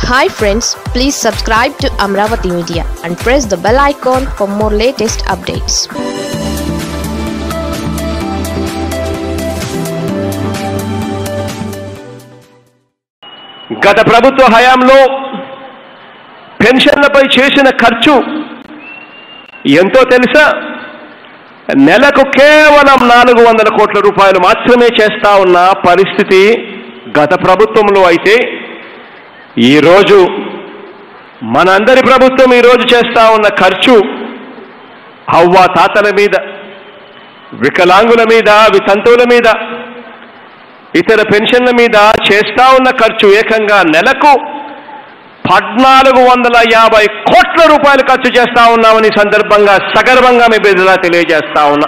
hi friends please subscribe to Amaravati media and press the bell icon for more latest updates గత ప్రభుత్వ హయాంలో పెన్షన్లపై చేసిన ఖర్చు ఎంతో తెలుసా నెలకు కేవలం నాలుగు వందల కోట్ల రూపాయలు మాత్రమే చేస్తా ఉన్న పరిస్థితి గత ప్రభుత్వంలో అయితే ఈరోజు మనందరి ప్రభుత్వం ఈరోజు చేస్తా ఉన్న ఖర్చు అవ్వ తాతల మీద వికలాంగుల మీద వితంతువుల మీద ఇతర పెన్షన్ల మీద చేస్తా ఉన్న ఖర్చు ఏకంగా నెలకు పద్నాలుగు వందల యాభై కోట్ల రూపాయలు ఖర్చు చేస్తా ఉన్నామని ఈ సందర్భంగా సగర్వంగా మీ బిడ్డలా తెలియజేస్తా ఉన్నా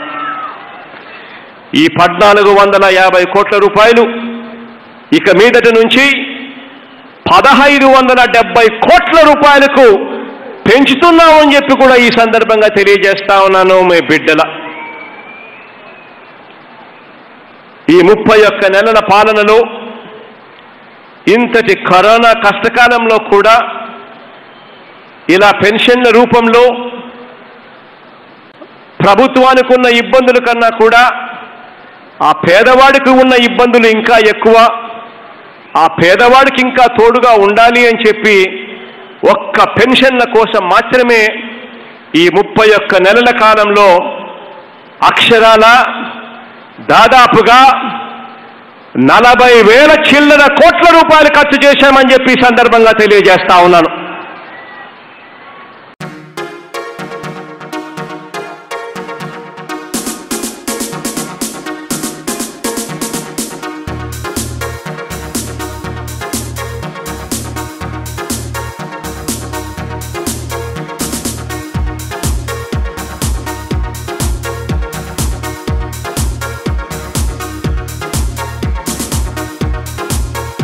ఈ పద్నాలుగు వందల యాభై కోట్ల రూపాయలు ఇక మీదటి నుంచి పదహైదు వందల డెబ్బై కోట్ల రూపాయలకు పెంచుతున్నామని చెప్పి కూడా ఈ సందర్భంగా తెలియజేస్తా ఉన్నాను మీ బిడ్డల ఈ ముప్పై ఒక్క నెలల పాలనలో ఇంతటి కరోనా కష్టకాలంలో కూడా ఇలా పెన్షన్ల రూపంలో ప్రభుత్వానికి ఉన్న ఇబ్బందుల కన్నా కూడా ఆ పేదవాడికి ఉన్న ఇబ్బందులు ఇంకా ఎక్కువ ఆ పేదవాడికి ఇంకా తోడుగా ఉండాలి అని చెప్పి ఒక్క పెన్షన్ల కోసం మాత్రమే ఈ ముప్పై ఒక్క నెలల కాలంలో అక్షరాల దాదాపుగా నలభై వేల చిల్లర కోట్ల రూపాయలు ఖర్చు చేశామని చెప్పి ఈ సందర్భంగా తెలియజేస్తా ఉన్నాను